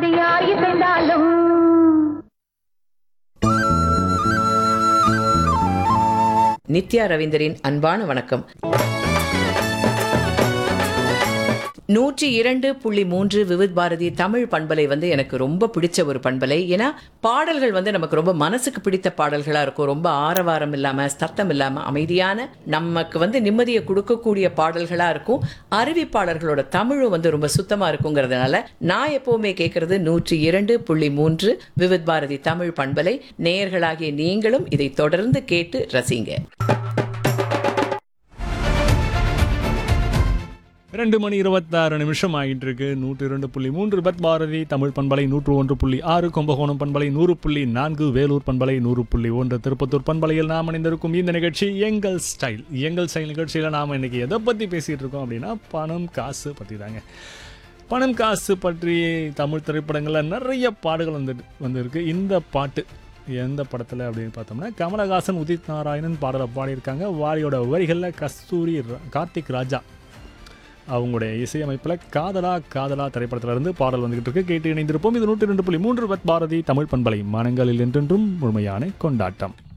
அது யார் இசைந்தாலும் நித்யா ரவீந்தரின் அன்பான வணக்கம் நூற்றி இரண்டு புள்ளி மூன்று விவித் பாரதி தமிழ் பண்பலை வந்து எனக்கு ரொம்ப பிடிச்ச ஒரு பண்பலை ஏன்னா பாடல்கள் வந்து நமக்கு ரொம்ப மனசுக்கு பிடித்த பாடல்களா இருக்கும் ரொம்ப ஆரவாரம் இல்லாம சத்தம் இல்லாம அமைதியான நமக்கு வந்து நிம்மதியை கொடுக்கக்கூடிய பாடல்களா இருக்கும் அறிவிப்பாளர்களோட தமிழும் வந்து ரொம்ப சுத்தமா இருக்குங்கிறதுனால நான் எப்பவுமே கேட்கறது நூற்றி இரண்டு புள்ளி மூன்று விவித் பாரதி தமிழ் பண்பலை நேயர்களாகிய நீங்களும் இதை தொடர்ந்து கேட்டு ரசிங்க ரெண்டு மணி இருபத்தாறு நிமிஷம் ஆகிட்டு இருக்கு நூற்றி இரண்டு புள்ளி மூன்று பத் பாரதி தமிழ் பண்பலை நூற்று ஒன்று புள்ளி ஆறு கும்பகோணம் பண்பலை நூறு புள்ளி நான்கு வேலூர் பண்பலை நூறு புள்ளி ஒன்று திருப்பத்தூர் பண்பலையில் நாம் இணைந்திருக்கும் இந்த நிகழ்ச்சி எங்கள் ஸ்டைல் எங்கள் ஸ்டைல் நிகழ்ச்சியில் நாம் இன்னைக்கு எதை பற்றி பேசிகிட்டு இருக்கோம் அப்படின்னா பணம் காசு பற்றி தாங்க பணம் காசு பற்றி தமிழ் திரைப்படங்களில் நிறைய பாடுகள் வந்து வந்திருக்கு இந்த பாட்டு எந்த படத்தில் அப்படின்னு பார்த்தோம்னா கமலஹாசன் உதித் நாராயணன் பாடலை பாடியிருக்காங்க வாரியோட வரிகளில் கஸ்தூரி ரா- கார்த்திக் ராஜா அவங்களுடைய இசையமைப்பில் காதலா காதலா திரைப்படத்துல இருந்து பாடல் வந்துகிட்டு இருக்கு கேட்டு இணைந்திருப்போம் இது நூற்றி ரெண்டு புள்ளி மூன்று பத் பாரதி தமிழ் பண்பலை மனங்களில் என்றென்றும் முழுமையான கொண்டாட்டம்